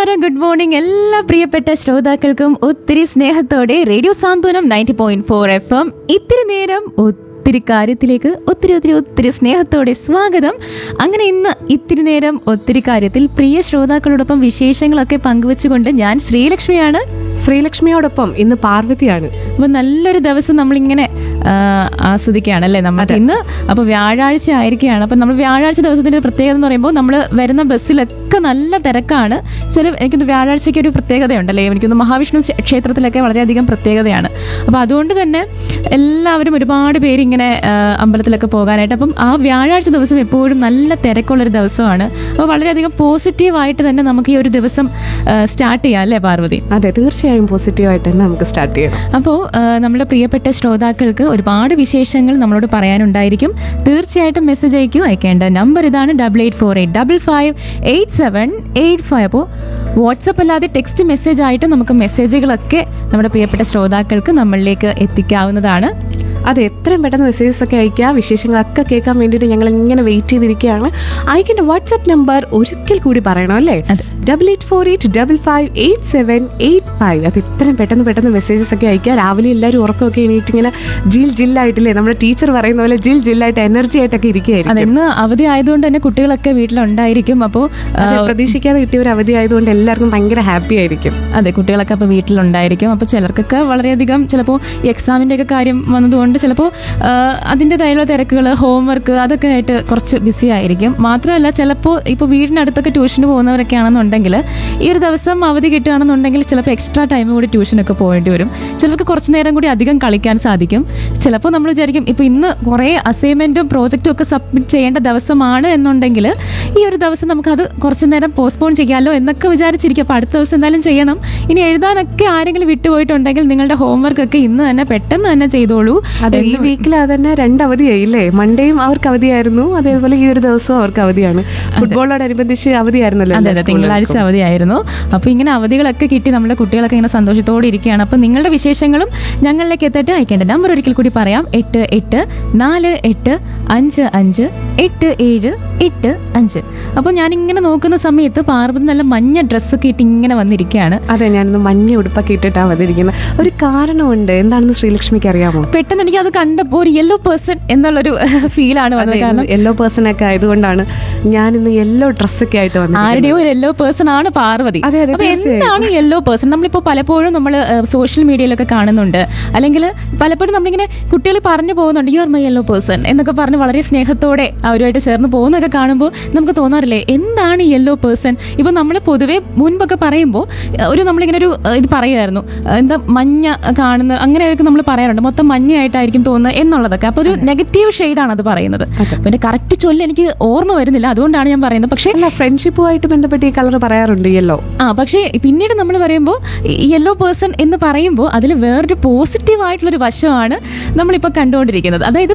നമസ്കാരം good morning എല്ലാ പ്രിയപ്പെട്ട ശ്രോതാക്കൾക്കും ഒത്തിരി സ്നേഹത്തോടെ radio Santhwanam ninety point four F M ഇത്തിരി നേരം ഒത്തിരി കാര്യത്തിലേക്ക് ഒത്തിരി ഒത്തിരി ഒത്തിരി സ്നേഹത്തോടെ സ്വാഗതം അങ്ങനെ ഇന്ന് ഇത്തിരി നേരം ഒത്തിരി കാര്യത്തിൽ പ്രിയ ശ്രോതാക്കളോടൊപ്പം വിശേഷങ്ങളൊക്കെ പങ്കുവെച്ചുകൊണ്ട് ഞാൻ ശ്രീലക്ഷ്മിയാണ് ശ്രീലക്ഷ്മിയോടൊപ്പം ഇന്ന് പാർവതിയാണ് അപ്പോൾ നല്ലൊരു ദിവസം നമ്മളിങ്ങനെ ആ, ആസ്വദിക്കുകയാണല്ലേ നമുക്ക് ഇന്ന് അപ്പോൾ വ്യാഴാഴ്ച ആയിരിക്കുകയാണ് അപ്പോൾ നമ്മൾ വ്യാഴാഴ്ച ദിവസത്തിൻ്റെ ഒരു പ്രത്യേകത എന്ന് പറയുമ്പോൾ നമ്മൾ വരുന്ന ബസ്സിലൊക്കെ നല്ല തിരക്കാണ് ചില എനിക്കൊന്ന് വ്യാഴാഴ്ചയ്ക്ക് ഒരു പ്രത്യേകതയുണ്ടല്ലേ എനിക്കൊന്ന് മഹാവിഷ്ണു ക്ഷേ- ക്ഷേത്രത്തിലൊക്കെ വളരെയധികം പ്രത്യേകതയാണ് അപ്പോൾ അതുകൊണ്ട് തന്നെ എല്ലാവരും ഒരുപാട് പേര് ഇങ്ങനെ ആ, അമ്പലത്തിലൊക്കെ പോകാനായിട്ട് അപ്പം ആ വ്യാഴാഴ്ച ദിവസം എപ്പോഴും നല്ല തിരക്കുള്ളൊരു ദിവസമാണ് അപ്പോൾ വളരെയധികം പോസിറ്റീവായിട്ട് തന്നെ നമുക്ക് ഈ ഒരു ദിവസം സ്റ്റാർട്ട് ചെയ്യാം അല്ലേ പാർവതി അതെ തീർച്ചയായും പോസിറ്റീവായിട്ട് തന്നെ നമുക്ക് സ്റ്റാർട്ട് ചെയ്യണം അപ്പോൾ നമ്മുടെ പ്രിയപ്പെട്ട ശ്രോതാക്കൾക്ക് ഒരുപാട് വിശേഷങ്ങൾ നമ്മളോട് പറയാനുണ്ടായിരിക്കും തീർച്ചയായിട്ടും മെസ്സേജ് അയക്കൂ അയക്കേണ്ട നമ്പർ ഇതാണ് double eight four eight double five eight seven eight five അപ്പോൾ വാട്സപ്പ് അല്ലാതെ ടെക്സ്റ്റ് മെസ്സേജ് ആയിട്ട് നമുക്ക് മെസ്സേജുകളൊക്കെ നമ്മുടെ പ്രിയപ്പെട്ട ശ്രോതാക്കൾക്ക് നമ്മളിലേക്ക് എത്തിക്കാവുന്നതാണ് അതെ എത്രയും പെട്ടെന്ന് മെസ്സേജസ് ഒക്കെ അയക്കുക വിശേഷങ്ങളൊക്കെ കേൾക്കാൻ വേണ്ടിയിട്ട് ഞങ്ങൾ ഇങ്ങനെ വെയിറ്റ് ചെയ്തിരിക്കുകയാണ് അയക്കേണ്ട വാട്സ്ആപ്പ് നമ്പർ ഒരിക്കൽ കൂടി പറയണം അല്ലേ അതെ. Double eight four eight double five eight seven eight five അപ്പോൾ ഇത്രയും പെട്ടെന്ന് പെട്ടെന്ന് മെസ്സേജസ് ഒക്കെ അയക്കുക രാവിലെ എല്ലാവരും ഉറക്കമൊക്കെ എണീറ്റ് ഇങ്ങനെ ജിൽ ജില്ലായിട്ടില്ലേ നമ്മുടെ ടീച്ചർ പറയുന്ന പോലെ ജിൽ ജില്ലായിട്ട് എനർജി ആയിട്ടൊക്കെ ഇരിക്കുകയായിരിക്കും അത് ഇന്ന് അവധി ആയതുകൊണ്ട് തന്നെ കുട്ടികളൊക്കെ വീട്ടിലുണ്ടായിരിക്കും അപ്പോൾ അതെ, പ്രതീക്ഷിക്കാതെ കിട്ടിയ ഒരു അവധി ആയതുകൊണ്ട് എല്ലാവർക്കും ഭയങ്കര ഹാപ്പി ആയിരിക്കും അതെ കുട്ടികളൊക്കെ അപ്പോൾ വീട്ടിലുണ്ടായിരിക്കും അപ്പോൾ ചിലർക്കൊക്കെ വളരെയധികം ചിലപ്പോൾ ഈ എക്സാമിൻ്റെ ഒക്കെ കാര്യം വന്നതുകൊണ്ട് ചിലപ്പോൾ അതിൻ്റെതായുള്ള തിരക്കുകൾ ഹോംവർക്ക് അതൊക്കെ ആയിട്ട് കുറച്ച് ബിസി ആയിരിക്കും മാത്രമല്ല ചിലപ്പോൾ ഇപ്പോൾ വീടിനടുത്തൊക്കെ ട്യൂഷന് പോകുന്നവരൊക്കെ ആണെന്നുണ്ടെങ്കിൽ ഈ ഒരു ദിവസം അവധി കിട്ടുകയാണെന്നുണ്ടെങ്കിൽ ചിലപ്പോൾ എക്സ്ട്രാ ടൈം കൂടി ട്യൂഷനൊക്കെ പോകേണ്ടി വരും ചിലർക്ക് കുറച്ച് നേരം കൂടി അധികം കളിക്കാൻ സാധിക്കും ചിലപ്പോൾ നമ്മൾ വിചാരിക്കും ഇപ്പോൾ ഇന്ന് കുറേ അസൈൻമെൻറ്റും പ്രോജക്റ്റും ഒക്കെ സബ്മിറ്റ് ചെയ്യേണ്ട ദിവസമാണ് എന്നുണ്ടെങ്കിൽ ഈ ഒരു ദിവസം നമുക്കത് കുറച്ച് നേരം പോസ്റ്റ്പോൺ ചെയ്യാമല്ലോ എന്നൊക്കെ വിചാരിച്ചിരിക്കും അപ്പോൾ അടുത്ത ദിവസം എന്തായാലും ചെയ്യണം ഇനി എഴുതാനൊക്കെ ആരെങ്കിലും വിട്ടുപോയിട്ടുണ്ടെങ്കിൽ നിങ്ങളുടെ ഹോംവർക്ക് ഒക്കെ ഇന്ന് തന്നെ പെട്ടെന്ന് തന്നെ ചെയ്തോളൂ അതെ ഈ വീക്കിൽ തന്നെ രണ്ട് അവധിയായില്ലേ മൺഡേയും അവർക്ക് അവധിയായിരുന്നു അതേപോലെ ഈ ഒരു ദിവസവും അവർക്ക് അവധിയാണ് ഫുട്ബോളോടനുബന്ധിച്ച് അവധിയായിരുന്നല്ലോ അതെ എല്ലാ അതെ തിങ്കളാഴ്ച അവധിയായിരുന്നു അപ്പോൾ ഇങ്ങനെ അവധികളൊക്കെ കിട്ടി നമ്മുടെ കുട്ടികളൊക്കെ ഇങ്ങനെ സന്തോഷത്തോടെ ഇരിക്കുകയാണ് അപ്പോൾ നിങ്ങളുടെ വിശേഷങ്ങളും ഞങ്ങളിലേക്ക് എത്തിയിട്ട് അയക്കേണ്ട നമ്പർ ഒരിക്കൽ കൂടി പറയാം എട്ട് എട്ട് നാല് എട്ട് അഞ്ച് അഞ്ച് എട്ട് ഏഴ് എട്ട് അഞ്ച് അപ്പോൾ ഞാനിങ്ങനെ നോക്കുന്ന സമയത്ത് പാർവതി നല്ല മഞ്ഞ ഡ്രസ്സൊക്കെ ഇട്ട് ഇങ്ങനെ വന്നിരിക്കുകയാണ് അതെ ഞാനിന്ന് മഞ്ഞ ഉടുപ്പൊക്കെ ഇട്ടിട്ടാണ് വന്നിരിക്കുന്നത് ഒരു കാരണമുണ്ട് എന്താണെന്ന് ശ്രീലക്ഷ്മിക്ക് അറിയാമോ പെട്ടെന്ന് എനിക്ക് അത് കണ്ടപ്പോൾ ഒരു യെല്ലോ പേഴ്സൺ എന്നുള്ളൊരു ഫീലാണ് വന്നത് കാരണം യെല്ലോ പേഴ്സൺ ഒക്കെ ആയതുകൊണ്ടാണ് ഞാൻ ഇന്ന് യെല്ലോ ഡ്രസ്സൊക്കെ ആയിട്ട് വന്നത് ആരുടെയോ ഒരു യെല്ലോ പേഴ്സൺ ആണ് പാർവതി അതെ, അതെ, അപ്പൊ തീർച്ചയായും. എന്താണ് യെല്ലോ പേഴ്സൺ നമ്മളിപ്പോ പലപ്പോഴും നമ്മൾ സോഷ്യൽ മീഡിയയിലൊക്കെ കാണുന്നുണ്ട് അല്ലെങ്കിൽ പലപ്പോഴും നമ്മളിങ്ങനെ കുട്ടികൾ പറഞ്ഞു പോകുന്നുണ്ട് you are my yellow person എന്നൊക്കെ പറഞ്ഞ് വളരെ സ്നേഹത്തോടെ അവരുമായിട്ട് ചേർന്ന് പോകുന്നതൊക്കെ കാണുമ്പോൾ നമുക്ക് തോന്നാറില്ലേ എന്താണ് യെല്ലോ പേഴ്സൺ ഇപ്പൊ നമ്മൾ പൊതുവെ മുൻപൊക്കെ പറയുമ്പോൾ ഒരു നമ്മളിങ്ങനെ ഒരു ഏഹ്, ഇത് പറയുമായിരുന്നു ഏഹ്, എന്താ മഞ്ഞ കാണുന്ന അങ്ങനെയൊക്കെ നമ്മൾ പറയാറുണ്ട് മൊത്തം മഞ്ഞയായിട്ടായിരിക്കും തോന്നുന്നത് എന്നുള്ളതൊക്കെ അപ്പൊ ഒരു നെഗറ്റീവ് ഷെയ്ഡാണ് അത് പറയുന്നത് പിന്നെ കറക്റ്റ് ചൊല്ല് എനിക്ക് ഓർമ്മ വരുന്നില്ല അതുകൊണ്ടാണ് ഞാൻ പറയുന്നത് പക്ഷേ അല്ല ഫ്രണ്ട്ഷിപ്പുമായിട്ട് ബന്ധപ്പെട്ട് ഈ കളർ പറയാറുണ്ട് യെല്ലോ ആ പക്ഷേ പിന്നീട് നമ്മൾ പറയുമ്പോൾ യെല്ലോ പേഴ്സൺ എന്ന് പറയുമ്പോൾ അതിൽ വേറൊരു പോസിറ്റീവ് ആയിട്ടുള്ളൊരു വശമാണ് നമ്മളിപ്പോൾ കണ്ടുകൊണ്ടിരിക്കുന്നത് അതായത്